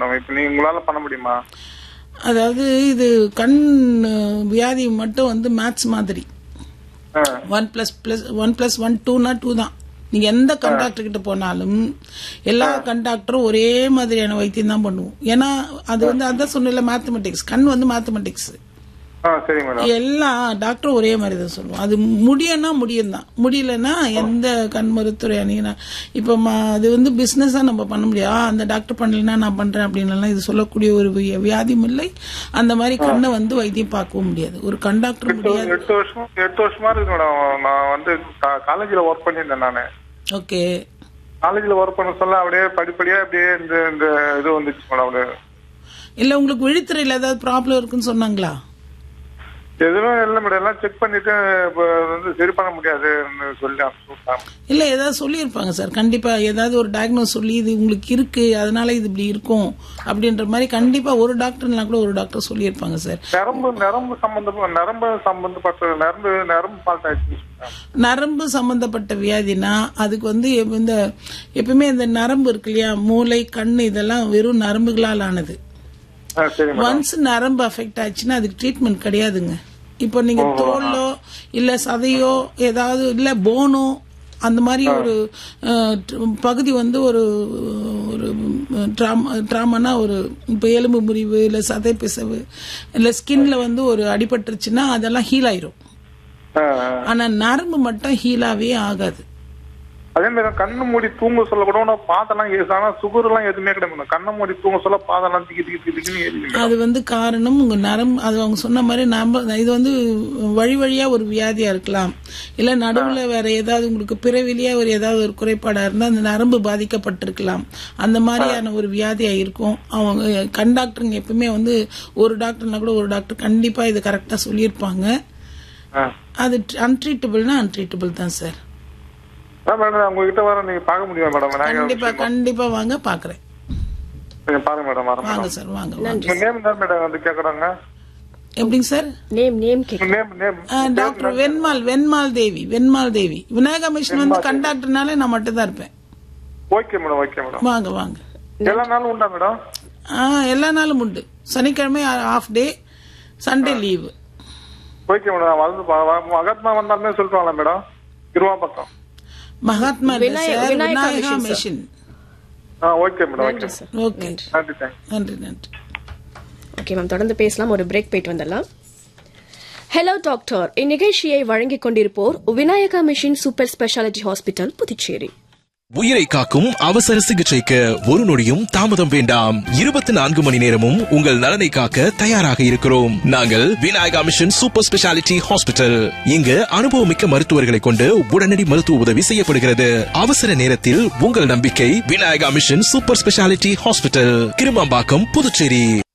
Madam இப்ப நீ உங்களால பண்ண முடியுமா அதாவது இது கண் அஹ், வியாதி மட்டும் வந்து மேத்ஸ் மாதிரி ஆ, one plus plus one plus one டூனா டூ தான் நீங்க எந்த கண்டாக்டர் கிட்ட போனாலும் எல்லா கண்டாக்டரும் ஒரே மாதிரியான வைத்தியம் தான் பண்ணுவோம் ஏன்னா அது வந்து அதான் சொன்னல மேத்தமெட்டிக்ஸ் கண் வந்து மேத்தமெட்டிக்ஸ் ஆ சரி மேடம் எல்லா டாக்டரும் ஒரே மாதிரி தான் சொல்லுவோம் அது முடியும்னா முடியும் தான் முடியலன்னா எந்த கண் மருத்துவரை அணியினா இப்போ ம- அது வந்து பிசினஸா நம்ம பண்ண முடியாது "ஆ, அந்த டாக்டர் பண்ணலைன்னா நான் பண்றேன் அப்படின்னு இது சொல்லக்கூடிய ஒரு வி- வியாதியும் இல்லை அந்த மாதிரி கண்ணை வந்து வைத்தியம் பார்க்கவும் முடியாது ஒரு கண்டாக்டர் முடியாது எட்டு வருஷம் எட்டு வருஷமா இருக்கு மேடம் நான் வந்து காலேஜ்ல ஒர்க் பண்ணியிருந்தேன் நானு ஓகே காலேஜ்ல ஒர்க் பண்ண சொல்ல அப்படியே படிப்படியா அப்படியே இந்த இந்த இது வந்துச்சு மேடம் அப்படியே இல்ல உங்களுக்கு விழித்திரையில ஏதாவது ப்ராப்ளம் இருக்குன்னு சொன்னாங்களா எதுவும் இல்லை மேடம் எல்லாம் செக் பண்ணிட்டு இப்ப வந்து சரி பண்ண முடியாதுன்னு சொல்லி அனுப்பிச்சு விட்டாங்க இல்ல ஏதாவது சொல்லியிருப்பாங்க சார் கண்டிப்பா ஏதாவது ஒரு டயக்னோஸ் சொல்லி இது உங்களுக்கு இருக்கு அதனால இது இப்படி இருக்கும் அப்படின்ற மாதிரி கண்டிப்பா ஒரு டாக்டர்னா கூட ஒரு டாக்டர் சொல்லியிருப்பாங்க சார் நரம்பு நரம்பு சம்பந்தப்பட்ட நரம்பு சம்பந்தப்பட்ட நரம்பு நரம்பு ஃபால்ட் ஆயிடுச்சு நரம்பு சம்பந்தப்பட்ட வியாதினா அதுக்கு வந்து எப்ப- இந்த எப்பவுமே இந்த நரம்பு இருக்கு இல்லையா மூளை கண் இதெல்லாம் வெறும் நரம்புகளால் ஆனது ஆ சரி மேடம் ஒன்ஸ் நரம்பு அஃபெக்ட் ஆச்சுன்னா அதுக்கு ட்ரீட்மெண்ட் கிடையாதுங்க இப்போ நீங்க தோலோ இல்ல சதையோ ஏதாவது இல்ல போனோ அந்த மாதிரி ஒரு அஹ், ட்- பகுதி வந்து ஒரு ஒரு ட்ராமானா ஒரு இப்போ எலும்பு முறிவு இல்ல சதை பிசவு இல்ல ஸ்கின்ல வந்து ஒரு அடிபட்டுருச்சுன்னா அதெல்லாம் ஹீல் ஆயிரும் ஆ, ஆ. ஆனா நரம்பு மட்டும் ஹீலாவே ஆகாது அதே மாதிரி கண்ணு மூடி தூங்க சொல்ல கூட உனக்கு பாதெல்லாம் ஏசு ஆனா சுகர் எல்லாம் எதுவுமே கிடையாது மேடம் கண்ணை மூடி தூங்க சொல்ல பாதெல்லாம் திக்கி திக்கி திக்கி திக்கின்னு ஏறிடுது அது வந்து காரணம் உங்க நரம்பு அது அவங்க சொன்ன மாதிரி நம்ப இது வந்து வழி வழியா ஒரு வியாதியா இருக்கலாம் இல்ல நடுவுல வேற ஏதாவது உங்களுக்கு பிறவிலேயே ஒரு ஏதாவது ஒரு குறைபாடா இருந்தா அந்த நரம்பு பாதிக்கப்பட்டிருக்கலாம் அந்த மாதிரியான ஒரு வியாதியா இருக்கும் அவங்க கண் டாக்டருங்க எப்பவுமே வந்து ஒரு டாக்டர்னா கூட ஒரு டாக்டர் கண்டிப்பா இது கரெக்டா சொல்லியிருப்பாங்க ஆ. அது அன்ட்ரீட்டபிள்னா அன்ட்ரீட்டபிள் தான் சார் அதான் மேடம் உங்ககிட்ட வர நீங்க பார்க்க முடியுமா மேடம் விநாயகர் கண்டிப்பா கண்டிப்பா வாங்க பாக்குறேன் நீங்க பாருங்க மேடம் வரேன் வாங்க மேடம் சார் வாங்க வாங்க உங்க நேம் தான் மேடம் வந்து கேக்குறாங்க எப்படிங்க சார் நேம் நேம் கேட்க உங்க நேம் நேம் ஆ, டாக்டர் வெண்மால் வெண்மால் தேவி வெண்மால் தேவி விநாயகா மிஷன் வந்து கண்டாக்டர்னாலே நான் மட்டும் தான் இருப்பேன் ஓகே மேடம் ஓகே மேடம் வாங்க வாங்க எல்லா நாளும் உண்டா மேடம் ஆ எல்லா நாளும் உண்டு சனிக்கிழமை off day Sunday leave okay madam வந்து பா- வா- மகாத்மா வந்தாலுமே சொல்லிட்டு மேடம் இருவா பக்கம் மகாத்மா இல்ல விநாயக- sir Vinayaka Vinayaka mission, mission ஆ ஓகே மேடம் ஓகே நன்றி சார் ஓகே நன்றி தேங்க்ஸ் நன்றி நன்றி ஓகே மேம் தொடர்ந்து பேசலாம் ஒரு பிரேக் போயிட்டு வந்துடலாம் ஹலோ டாக்டர் இந்நிகழ்ச்சியை வழங்கிக் கொண்டிருப்போர் Vinayaka mission super speciality hospital Puducherry உயிரை காக்கும் அவசர சிகிச்சைக்கு ஒரு நொடியும் தாமதம் வேண்டாம் இருபத்தி நான்கு மணி நேரமும் உங்கள் நலனை காக்க தயாராக இருக்கிறோம் நாங்கள் Vinayaka mission super speciality hospital இங்கு அனுபவமிக்க மருத்துவர்களை கொண்டு உடனடி மருத்துவ உதவி செய்யப்படுகிறது அவசர நேரத்தில் உங்கள் நம்பிக்கை Vinayaka mission super speciality hospital Kirumampakkam Puducherry